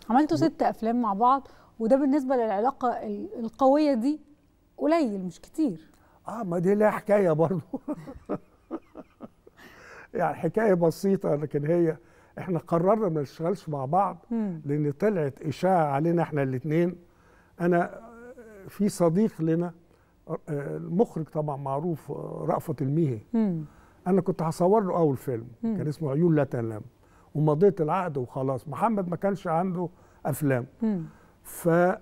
عملتوا ست افلام مع بعض وده بالنسبه للعلاقه ال- القويه دي قليل مش كتير اه ما دي لها حكايه برضه يعني حكايه بسيطه لكن هي احنا قررنا ما نشتغلش مع بعض مم. لان طلعت اشاعه علينا احنا الاثنين انا في صديق لنا آه، المخرج طبعا معروف آه، رأفت الميهي مم. انا كنت هصور له اول فيلم مم. كان اسمه عيون لا تنام ومضيت العقد وخلاص محمد ما كانش عنده افلام مم. ف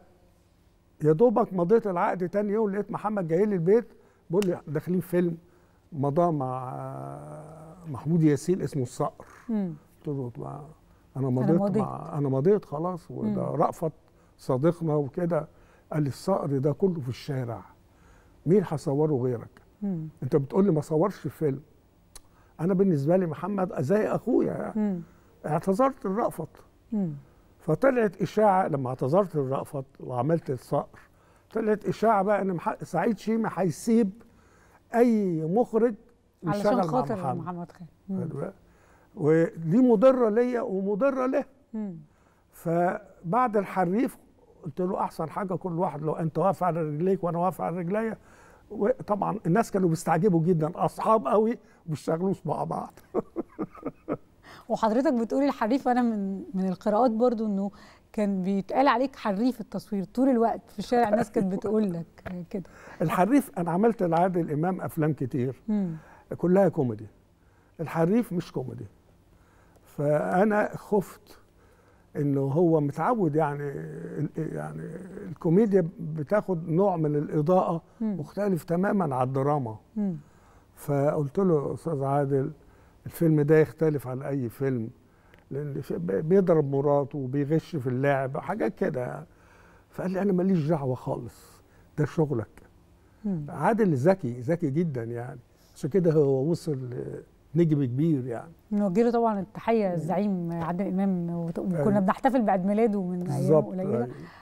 يا دوبك مضيت العقد تاني يوم لقيت محمد جاي لي البيت بيقول لي داخلين فيلم مضاه مع آه، محمود ياسين اسمه الصقر مم. قلت له ما انا مضيت مضيت. مع انا مضيت خلاص وده مم. رأفت صديقنا وكده قال لي الصقر ده كله في الشارع مين هصوره غيرك مم. انت بتقول لي ما صورش فيلم انا بالنسبه لي محمد زي اخويا مم. اعتذرت لرأفت مم. فطلعت اشاعه لما اعتذرت لرأفت وعملت الصقر طلعت اشاعه بقى ان مح- سعيد شيمي هيسيب اي مخرج علشان يشتغل مع خاطر محمد محمد خان مم. ودي مضره ليا ومضره له مم. فبعد الحريف قلت له احسن حاجه كل واحد لو انت واقف على رجليك وانا واقف على رجليا وطبعا الناس كانوا بيستعجبوا جدا اصحاب قوي ما بيشتغلوش مع بعض وحضرتك بتقولي الحريف انا من من القراءات برضو انه كان بيتقال عليك حريف التصوير طول الوقت في الشارع الناس كانت بتقول لك كده الحريف انا عملت لعادل امام افلام كتير مم. كلها كوميدي الحريف مش كوميدي فانا خفت انه هو متعود يعني يعني الكوميديا بتاخد نوع من الاضاءه مم. مختلف تماما عن الدراما مم. فقلت له استاذ عادل الفيلم ده يختلف عن اي فيلم لان في- بيضرب مراته وبيغش في اللعب حاجات كده فقال لي انا ماليش دعوه خالص ده شغلك مم. عادل ذكي ذكي جدا يعني عشان كده هو وصل نجم كبير يعني نوجه له طبعا التحيه الزعيم عادل امام وت- وكنا بنحتفل بعيد ميلاده من ايام بالظبط قليله أيوة.